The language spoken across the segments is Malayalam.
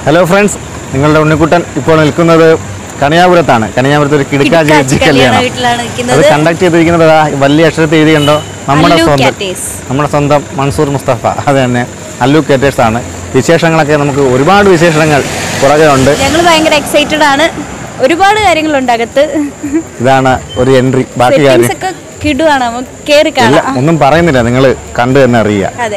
ഹലോ ഫ്രണ്ട്സ് നിങ്ങളുടെ ഉണ്ണിക്കുട്ടൻ ഇപ്പോൾ നിൽക്കുന്നത് കണിയാപുരത്താണ് കണിയാപുരത്ത് ഒരു കിടക്കാച്ചി കിടക്കാച്ചി വെച്ച് കല്യാണ കല്യാണം വീട്ടിലാണ് അത് നിൽക്കുന്നത്. കണ്ടക്ട് ചെയ്തിരിക്കുന്നത് ദാ വലിയ അക്ഷരത്തിൽ എഴുതിയുണ്ടോ നമ്മുടെ അല്ലു സ്വന്തം കാറ്റേഴ്സ്. നമ്മുടെ സ്വന്തം മൻസൂർ മുസ്തഫ അത് തന്നെ അല്ലു കേറ്റേഴ്സ് ആണ് വിശേഷങ്ങളൊക്കെ നമുക്ക് ഒരുപാട് വിശേഷങ്ങൾ പുറകെ ഉണ്ട് ഞങ്ങൾ ഭയങ്കര എക്സൈറ്റഡ് ആണ് ഒരുപാട് കാര്യങ്ങളുണ്ട് അകത്ത് ഇതാണ് ഒരു എൻട്രി ബാക്കി കാര്യം സെറ്റിങ്സ് ഒക്കെ കിടുവാണ് നമുക്ക് കേറി ഇല്ല കാണാം ഒന്നും പറയുന്നില്ല നിങ്ങൾ കണ്ടു തന്നെ അറിയുക അതെ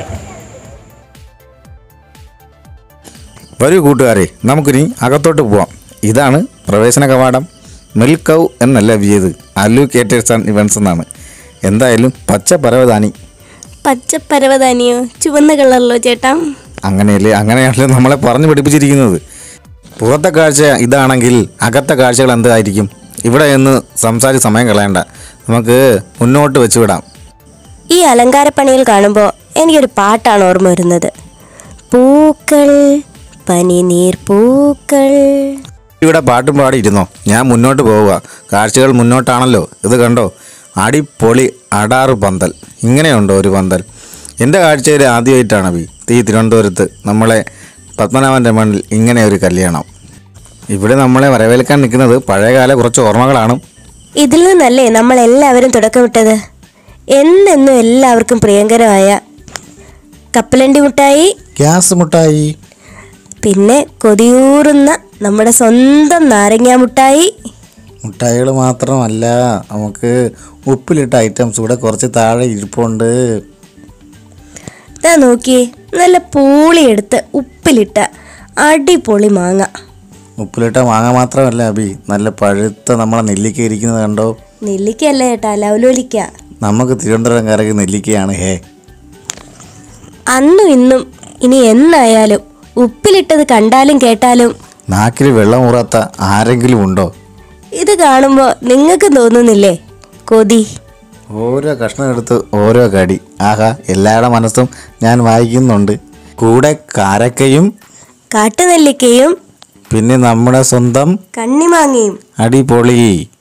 വരൂ കൂട്ടുകാരെ നമുക്കിനി അകത്തോട്ട് പോവാം ഇതാണ് പ്രവേശന കവാടം മിൽക്കൗ എന്നല്ല വിയത് അല്ലു കേറ്റേഴ്സ് ആൻഡ് ഇവൻസ് എന്നാണ് എന്തായാലും പച്ച പരവതാനി പച്ചപ്പരവതാനിയോ ചുവന്ന കളറിലോ ചേട്ടാ അങ്ങനെയല്ലേ അങ്ങനെയാണല്ലോ നമ്മളെ പറഞ്ഞു പഠിപ്പിച്ചിരിക്കുന്നത് പുറത്തെ കാഴ്ച ഇതാണെങ്കിൽ അകത്തെ കാഴ്ചകൾ എന്തായിരിക്കും ഇവിടെ നിന്ന് സംസാരിച്ച് സമയം കളയണ്ട നമുക്ക് മുന്നോട്ട് വെച്ച് വിടാം ഈ അലങ്കാരപ്പണികൾ കാണുമ്പോൾ എനിക്കൊരു പാട്ടാണ് ഓർമ്മ വരുന്നത് പൂക്കൾ പനിനീർ പൂക്കൾ ഇവിടെ പാട്ടും പാടി ഇരുന്നോ ഞാൻ മുന്നോട്ട് പോവുക കാഴ്ചകൾ മുന്നോട്ടാണല്ലോ ഇത് കണ്ടോ അടിപൊളി അടാറ് പന്തൽ ഇങ്ങനെയുണ്ടോ ഒരു പന്തൽ എൻ്റെ കാഴ്ചയിൽ ആദ്യമായിട്ടാണ് ബി ഈ തിരുവനന്തപുരത്ത് നമ്മളെ പത്മനാഭൻ്റെ മണ്ണിൽ ഇങ്ങനെ ഒരു കല്യാണം ഇവിടെ നമ്മളെ വരവേൽക്കാൻ നിൽക്കുന്നത് പഴയകാല കുറച്ച് ഓർമ്മകളാണ് ഇതിൽ നിന്നല്ലേ നമ്മൾ എല്ലാവരും തുടക്കമിട്ടത് എന്നെന്നും എല്ലാവർക്കും പ്രിയങ്കരമായ കപ്പലണ്ടി മുട്ടായി ഗ്യാസ് മുട്ടായി പിന്നെ കൊതിയൂറുന്ന നമ്മുടെ സ്വന്തം നാരങ്ങ മുട്ടായി മുട്ടായികൾ മാത്രമല്ല നമുക്ക് ഉപ്പിലിട്ട ഐറ്റംസ് ഇവിടെ കുറച്ച് താഴെ ഇരിപ്പുണ്ട് ഇതാ നോക്കിയേ നല്ല പൂളിയെടുത്ത് ഉപ്പിലിട്ട അടിപൊളി മാങ്ങ ഉപ്പിലിട്ട മാങ്ങ മാത്രമല്ല അബി നല്ല പഴുത്ത നമ്മളെ നെല്ലിക്ക ഇരിക്കുന്നത് കണ്ടോ നെല്ലിക്കല്ല ചേട്ടാ ലവലോലിക്ക നമുക്ക് തിരുവനന്തപുരംകാരക്ക് നെല്ലിക്കയാണ് ഹേ അന്നും ഇന്നും ഇനി എന്നായാലും ഉപ്പിലിട്ടത് കണ്ടാലും കേട്ടാലും നാക്കിൽ വെള്ളം ഊറാത്ത ആരെങ്കിലും ഉണ്ടോ ഇത് കാണുമ്പോൾ നിങ്ങൾക്ക് തോന്നുന്നില്ലേ കൊതി ഓരോ കഷ്ണം എടുത്ത് ഓരോ കടി ആഹാ എല്ലാവരുടെ മനസ്സും ഞാൻ വായിക്കുന്നുണ്ട് കൂടെ കാരക്കയും കാട്ടുനെല്ലിക്കയും പിന്നെ നമ്മുടെ സ്വന്തം കണ്ണിമാങ്ങയും അടിപൊളി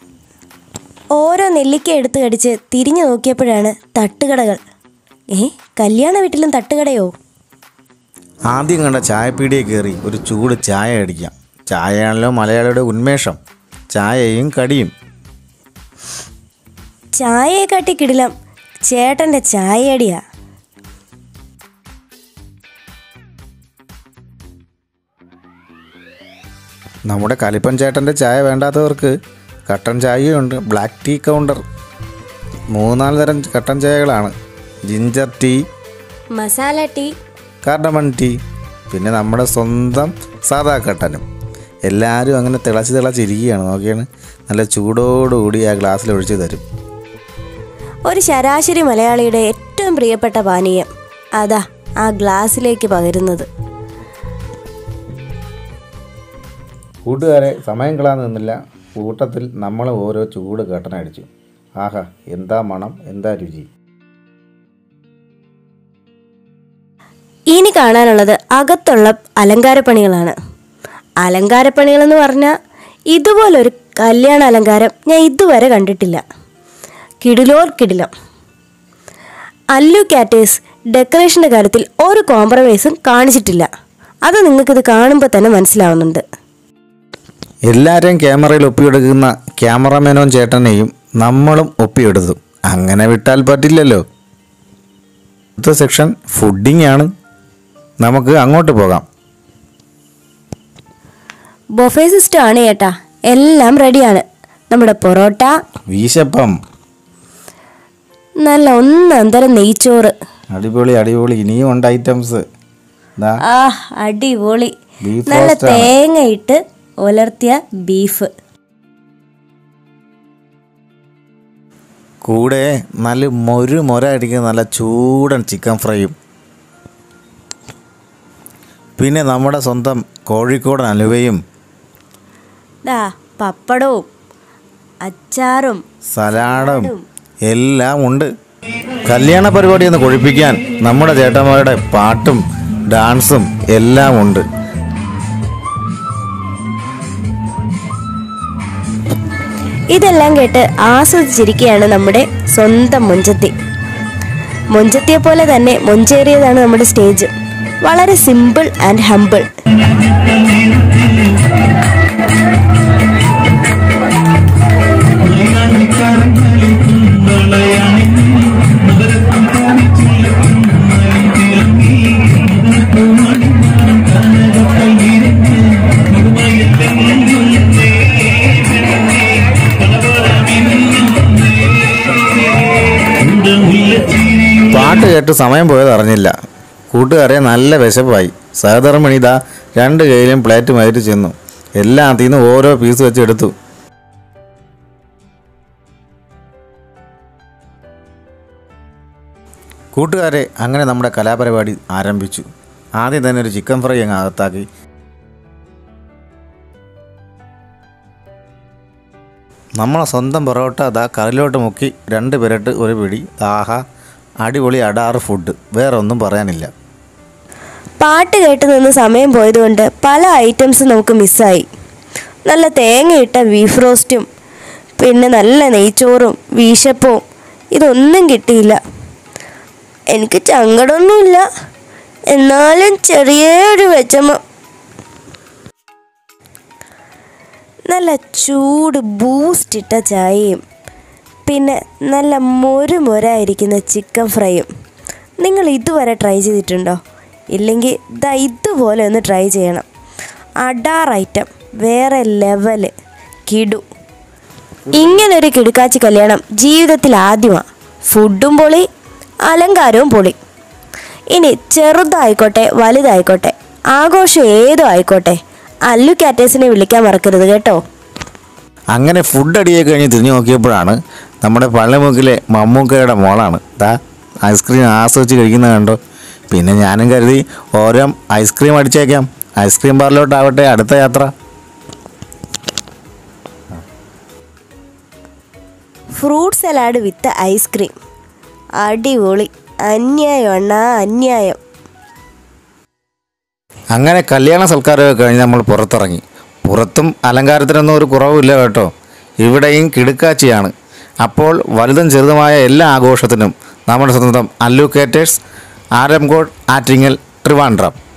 ഓരോ നെല്ലിക്ക എടുത്ത് കടിച്ച് തിരിഞ്ഞു നോക്കിയപ്പോഴാണ് തട്ടുകടകൾ ഏ കല്യാണ വീട്ടിലും തട്ടുകടയോ ആദ്യം കണ്ട ചായപ്പീടിയെ കയറി ഒരു ചൂട് ചായ അടിക്കാം ചായയാണല്ലോ മലയാളിയുടെ ഉന്മേഷം ചായയും കടിയും ചായയെ കാട്ടി കിടിലം ചേട്ടൻ്റെ ചായയടിയാ നമ്മുടെ കലിപ്പൻ ചേട്ടൻ്റെ ചായ വേണ്ടാത്തവർക്ക് കട്ടൻ ചായയുണ്ട് ബ്ലാക്ക് ടീ കൗണ്ടർ മൂന്നാല് തരം കട്ടൻ ചായകളാണ് ginger tea masala tea cardamom tea പിന്നെ നമ്മുടെ സ്വന്തം സാദാ കട്ടനും എല്ലാവരും അങ്ങനെ തിളച്ച് തിളച്ചിരിക്കുകയാണ് നോക്കിയാണ് നല്ല ചൂടോടുകൂടി ആ ഗ്ലാസ്സിൽ ഒഴിച്ച് തരും ഒരു ശരാശരി മലയാളിയുടെ ഏറ്റവും പ്രിയപ്പെട്ട പാനീയം അതാ ആ ഗ്ലാസ്സിലേക്ക് പകരുന്നത് കൂട്ടുകാരെ സമയം കളാൻ നിന്നില്ല കൂട്ടത്തിൽ നമ്മൾ ഓരോ ചൂട് കട്ടനടിച്ചു ആഹാ എന്താ മണം എന്താ രുചി ഇനി കാണാനുള്ളത് അകത്തുള്ള അലങ്കാരപ്പണികളാണ് അലങ്കാരപ്പണികളെന്ന് പറഞ്ഞാൽ ഇതുപോലൊരു കല്യാണ അലങ്കാരം ഞാൻ ഇതുവരെ കണ്ടിട്ടില്ല കിടിലോർ കിടിലം അല്ലു കാറ്റേഴ്സ് ഡെക്കറേഷൻ്റെ കാര്യത്തിൽ ഒരു കോംപ്രമൈസും കാണിച്ചിട്ടില്ല അത് നിങ്ങൾക്കിത് കാണുമ്പോൾ തന്നെ മനസ്സിലാവുന്നുണ്ട് എല്ലാവരെയും ക്യാമറയിൽ ഒപ്പിയെടുക്കുന്ന ക്യാമറമാനോൻ ചേട്ടനെയും നമ്മളും ഒപ്പിയെടുത്തു അങ്ങനെ വിട്ടാൽ പറ്റില്ലല്ലോ അടുത്ത സെക്ഷൻ ഫുഡിംഗ് ആണ് നമുക്ക് അങ്ങോട്ട് പോകാം ബൊഫേ സിസ്റ്റം ആണ് ചേട്ടാ എല്ലാം റെഡിയാണ് നമ്മുടെ പൊറോട്ട വീശപ്പം നല്ല ഒന്നാം തരം നെയ്ച്ചോറ് അടിപൊളി അടിപൊളി ഇനിയും ഉണ്ട് ഐറ്റംസ് ദാ ആ അടിപൊളി Beef നല്ല roast ആണ്. തേങ്ങയിട്ട് ഉലർത്തിയ ബീഫ് കൂടെ നല്ല മൊരു മൊര അടിക്കുന്ന നല്ല ചൂടൻ ചിക്കൻ ഫ്രൈയും പിന്നെ നമ്മുടെ സ്വന്തം കോഴിക്കോടൻ അലുവയും ദാ പപ്പടവും അച്ചാറും സലാഡും എല്ലാം ഉണ്ട് കല്യാണ പരിപാടി ഒന്ന് കൊഴിപ്പിക്കാൻ നമ്മുടെ ചേട്ടന്മാരുടെ പാട്ടും ഡാൻസും എല്ലാം ഉണ്ട് ഇതെല്ലാം കേട്ട് ആസ്വദിച്ചിരിക്കുകയാണ് നമ്മുടെ സ്വന്തം മൊഞ്ചത്തി മൊഞ്ചത്തിയെ പോലെ തന്നെ മൊഞ്ചേറിയതാണ് നമ്മുടെ സ്റ്റേജ് വളരെ സിമ്പിൾ ആൻഡ് ഹമ്പിൾ പാട്ട് കേട്ട് സമയം പോയത് അറിഞ്ഞില്ല കൂട്ടുകാരെ നല്ല വിശപ്പായി സഹധർമ്മിണി ഇതാ രണ്ട് കയ്യിലും പ്ലേറ്റ് മതിട്ട് ചെന്നു എല്ലാം അതിൽ നിന്ന് ഓരോ പീസ് വെച്ച് എടുത്തു കൂട്ടുകാരെ അങ്ങനെ നമ്മുടെ കലാപരിപാടി ആരംഭിച്ചു ആദ്യം തന്നെ ഒരു ചിക്കൻ ഫ്രൈ അങ്ങ് അകത്താക്കി നമ്മളെ സ്വന്തം പൊറോട്ട അതാ കറിലോട്ട് മുക്കി രണ്ട് പിരട്ട് ഒരു പിടി ദാഹ അടിപൊളി അടാറ് ഫുഡ് വേറെ ഒന്നും പറയാനില്ല പാട്ട് കേട്ട് നിന്ന് സമയം പോയതുകൊണ്ട് പല ഐറ്റംസും നമുക്ക് മിസ്സായി നല്ല തേങ്ങയിട്ട ബീഫ് റോസ്റ്റും പിന്നെ നല്ല നെയ്ച്ചോറും വീശപ്പവും ഇതൊന്നും കിട്ടിയില്ല എനിക്ക് ചങ്കടൊന്നുമില്ല എന്നാലും ചെറിയൊരു വിഷമം നല്ല ചൂട് ബൂസ്റ്റ് ഇട്ട ചായയും പിന്നെ നല്ല മൊരുമൊരായിരിക്കുന്ന ചിക്കൻ ഫ്രൈയും നിങ്ങൾ ഇതുവരെ ട്രൈ ചെയ്തിട്ടുണ്ടോ ഇല്ലെങ്കിൽ ദാ ഇതുപോലെ ഒന്ന് ട്രൈ ചെയ്യണം അഡാർ ഐറ്റം വേറെ ലെവല് കിടു ഇങ്ങനൊരു കിടുക്കാച്ചി കല്യാണം ജീവിതത്തിൽ ആദ്യമാണ് ഫുഡും പൊളി അലങ്കാരവും പൊളി ഇനി ചെറുതായിക്കോട്ടെ വലുതായിക്കോട്ടെ ആഘോഷം ഏതോ ആയിക്കോട്ടെ അല്ലു കാറ്റേഴ്സിനെ വിളിക്കാൻ മറക്കരുത് കേട്ടോ അങ്ങനെ ഫുഡ് അടിയൊക്കെ കഴിഞ്ഞ് തിരിഞ്ഞു നോക്കിയപ്പോഴാണ് നമ്മുടെ പള്ളിമുക്കിലെ മമ്മൂക്കയുടെ മോളാണ് ദാ ഐസ്ക്രീം ആസ്വദിച്ച് കഴിക്കുന്നത് കണ്ടോ പിന്നെ ഞാനും കരുതി ഓരോ ഐസ്ക്രീം അടിച്ചേക്കാം ഐസ്ക്രീം ബാറിലോട്ടാവട്ടെ അടുത്ത യാത്ര ഫ്രൂട്ട് സലാഡ് വിത്ത് ഐസ്ക്രീം അടിപൊളി അന്യായം അണ്ണാ അന്യായം അങ്ങനെ കല്യാണ സൽക്കാരമൊക്കെ കഴിഞ്ഞ് നമ്മൾ പുറത്തിറങ്ങി പുറത്തും അലങ്കാരത്തിനൊന്നും ഒരു കുറവുമില്ല കേട്ടോ ഇവിടെയും കിടുക്കാച്ചിയാണ് അപ്പോൾ വലുതും ചെറുതുമായ എല്ലാ ആഘോഷത്തിനും നമ്മുടെ സ്വന്തം അല്ലു കേറ്റേഴ്സ് ആരംകോട് ആറ്റിങ്ങൽ ട്രിവാൻഡ്രം